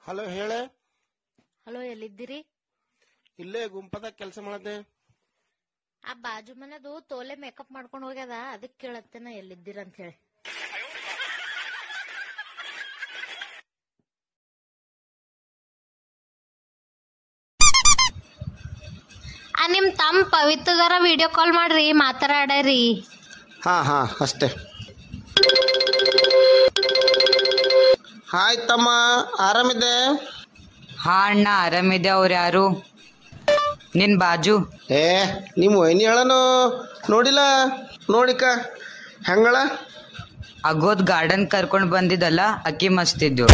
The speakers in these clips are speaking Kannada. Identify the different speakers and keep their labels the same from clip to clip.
Speaker 1: ಹಲೋ ಹೇಳೆ
Speaker 2: ಹಲೋ ಎಲ್ಲಿದ್ದೀರಿ
Speaker 1: ಇಲ್ಲೇ ಗುಂಪದಾಗ ಕೆಲಸ ಮಾಡದೆ
Speaker 2: ಆ ಬಾಜು ಮನೆದು ತೋಲೆ ಮೇಕಪ್ ಮಾಡ್ಕೊಂಡು ಹೋಗ್ಯದ ಅದಕ್ಕೆ ಕೇಳತ್ತೇನ ಎಲ್ಲಿದ್ದೀರ ಅಂತ ಹೇಳಿ ಆ ನಿಮ್ ತಮ್ಮ ಪವಿತ್ರದರ ವಿಡಿಯೋ ಕಾಲ್ ಮಾಡ್ರಿ ಮಾತಾಡರಿ
Speaker 1: ಹಾ ಹಾ ಅಷ್ಟೇ ಹಾಯ್ ತಮ್ಮ ಆರಾಮಿದ್ದೆ
Speaker 3: ಹಾ ಅಣ್ಣ ಆರಾಮಿದೆ ಅವ್ರು ಯಾರು ನಿನ್ ಬಾಜು
Speaker 1: ಏ ನಿಮ್ಮ ವೈನಿ ಹೇಳನು ನೋಡಿಲ್ಲ ನೋಡಿಕ ಹೆಂಗಳ
Speaker 3: ಅಗೋದ್ ಗಾರ್ಡನ್ ಕರ್ಕೊಂಡ್ ಬಂದಿದ್ದಲ್ಲ ಅಕ್ಕಿ ಮಸ್ತಿದ್ದು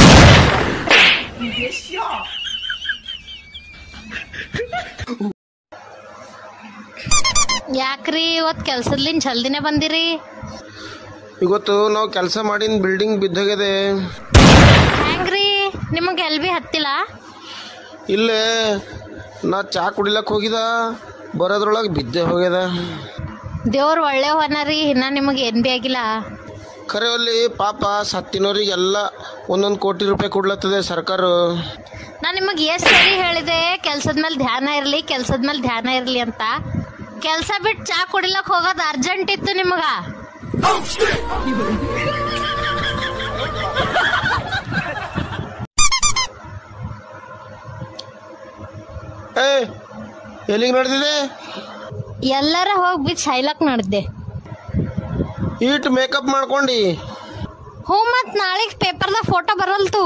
Speaker 2: ಯಾಕ್ರಿ ಇವತ್ ಕೆಲ್ಸದ್ಲಿನ್ ಜಲ್ದಿನೇ ಬಂದಿರಿ
Speaker 1: ಇವತ್ತು ನಾವು ಕೆಲಸ ಮಾಡಿನ ಬಿಲ್ಡಿಂಗ್ ಬಿದ್ದೋಗಿದೆ
Speaker 2: ಹೆಂಗ್ರಿ ನಿಮಗ್ ಎಲ್ ಬಿ ಹತ್ತಿಲ್ಲ
Speaker 1: ಇಲ್ಲೇ ನಾ ಚಾ ಕುಡಿಲಕ್ ಹೋಗಿದ ಬರೋದ್ರೊಳಗೆ ಬಿದ್ದೆ ಹೋಗ್ಯದ
Speaker 2: ದೇವ್ರ ಒಳ್ಳೆ ಹೊನರಿ ಇನ್ನ ನಿಮಗ್ ಏನ್ ಬಿ ಆಗಿಲ್ಲ
Speaker 1: ಖರೆ ಅಲ್ಲಿ ಪಾಪ ಸತ್ತಿನವರಿಗೆಲ್ಲ ಒಂದೊಂದು ಕೋಟಿ ರೂಪಾಯಿ ಕೊಡ್ಲತ್ತದೆ ಸರ್ಕಾರ
Speaker 2: ನಾ ನಿಮಗ್ ಎಷ್ಟ್ ಸರಿ ಹೇಳಿದೆ ಕೆಲ್ಸದ ಮೇಲೆ ಧ್ಯಾನ ಇರ್ಲಿ ಕೆಲ್ಸದ ಮೇಲೆ ಧ್ಯಾನ ಇರ್ಲಿ ಅಂತ ಕೆಲ್ಸ ಬಿಟ್ಟು ಚಾ ಕುಡಿಲಕ್ ಹೋಗೋದ್ ಅರ್ಜೆಂಟ್ ಇತ್ತು ನಿಮಗ
Speaker 1: ಏ ಎಲ್ಲಿಗೆ ನಡೆದಿದೆ
Speaker 2: ಎಲ್ಲರ ಹೋಗಿ ಬಿಚ್ಚ ಹೈಲಕ್ ನಡ್ದೆ
Speaker 1: ಈಟ್ ಮೇಕಪ್ ಮಾಡ್ಕೊಂಡು
Speaker 2: ಹ್ಞೂ ಮತ್ ನಾಳೆಗ್ ಪೇಪರ್ದಾಗ ಫೋಟೋ ಬರಲ್ತು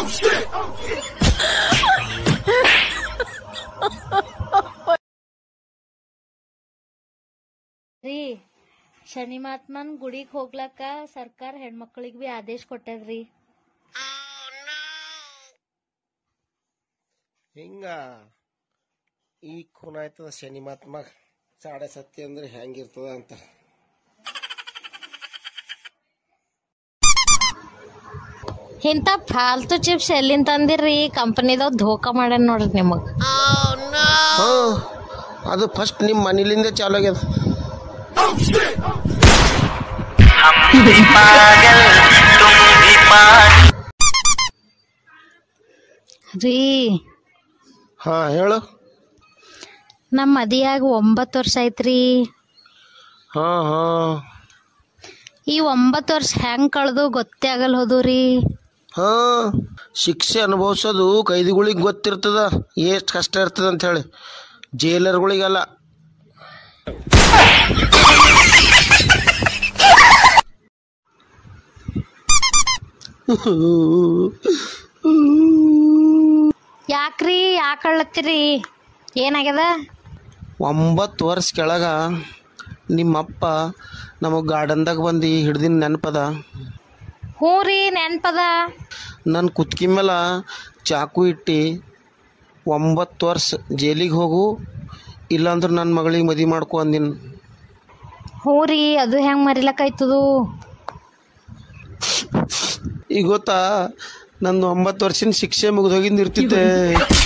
Speaker 2: ರೀ ಶನಿ ಮಹಾತ್ಮನ್ ಗುಡಿಗೆ ಹೋಗ್ಲಕ್ಕ ಸರ್ಕಾರ ಹೆಣ್ಮಕ್ಳಿಗೆ ಬಿ ಆದೇಶ ಕೊಟ್ಟದ್ರಿ
Speaker 1: ಹಿಂಗ ಈ ಖೂನ್ ಆಯ್ತದ ಶನಿ ಮಹಾತ್ಮ ಸಾಡೆ ಸತ್ಯ ಅಂದ್ರೆ ಹೆಂಗಿರ್ತದ ಅಂತ
Speaker 2: ಇಂಥ ಫಾಲ್ತು ಚಿಪ್ಸ್ ಎಲ್ಲಿಂದ ತಂದಿರ್ರಿ ಕಂಪನಿದವ್ ಧೋಕಾ ಮಾಡ್ಯಾನ ನೋಡ್ರಿ ನಿಮಗ್
Speaker 1: ಹಾ ಅದು ಫಸ್ಟ್ ನಿಮ್ಮ ಮನೇಲಿಂದ ಚಾಲು ಆಗ್ಯದ
Speaker 2: ರೀ
Speaker 1: ಹಾ ಹೇಳು
Speaker 2: ನಮ್ಮ ಮದಿಯಾಗ ಒಂಬತ್ತು ವರ್ಷ ಐತ್ರಿ
Speaker 1: ಹಾ ಹಾ
Speaker 2: ಈ ಒಂಬತ್ತು ವರ್ಷ ಹೆಂಗ್ ಕಳ್ದು ಗೊತ್ತೇ ಆಗಲ್ ಹೋದು ರೀ
Speaker 1: ಹಾ ಶಿಕ್ಷೆ ಅನುಭವಿಸೋದು ಕೈದಿಗಳಿಗೆ ಗೊತ್ತಿರ್ತದ ಎಷ್ಟು ಕಷ್ಟ ಇರ್ತದ ಅಂತ ಹೇಳಿ ಜೈಲರ್ಗಳಿಗಲ್ಲ
Speaker 2: ಯಾಕ್ರಿ ಯಾಕೆ ಅಳ್ಳತ್ತೀರಿ ಏನಾಗ್ಯದ
Speaker 1: ಒಂಬತ್ತು ವರ್ಷ ಕೆಳಗ ನಿಮ್ಮಪ್ಪ ನಮಗೆ ಗಾರ್ಡನ್ದಾಗ ಬಂದು ಹಿಡ್ದಿನ ನೆನಪದ
Speaker 2: ಹ್ಞೂ ರೀ ನೆನ್ಪದ
Speaker 1: ನನ್ನ ಕುತ್ಕಿ ಮೇಲೆ ಚಾಕು ಇಟ್ಟು ಒಂಬತ್ತು ವರ್ಷ ಜೈಲಿಗೆ ಹೋಗು ಇಲ್ಲಾಂದ್ರೆ ನನ್ನ ಮಗಳಿಗೆ ಮದುವೆ ಮಾಡ್ಕೊ ಅಂದಿನ
Speaker 2: ಹ್ಞೂ ರೀ ಅದು ಹೆಂಗ್ ಮರಿಲಕ್ಕಾಯ್ತದು
Speaker 1: ಈಗ ಗೊತ್ತಾ ನಂದು ಒಂಬತ್ತು ವರ್ಷದ ಶಿಕ್ಷೆ ಮುಗಿದೋಗಿಂದ ಇರ್ತಿದ್ದೆ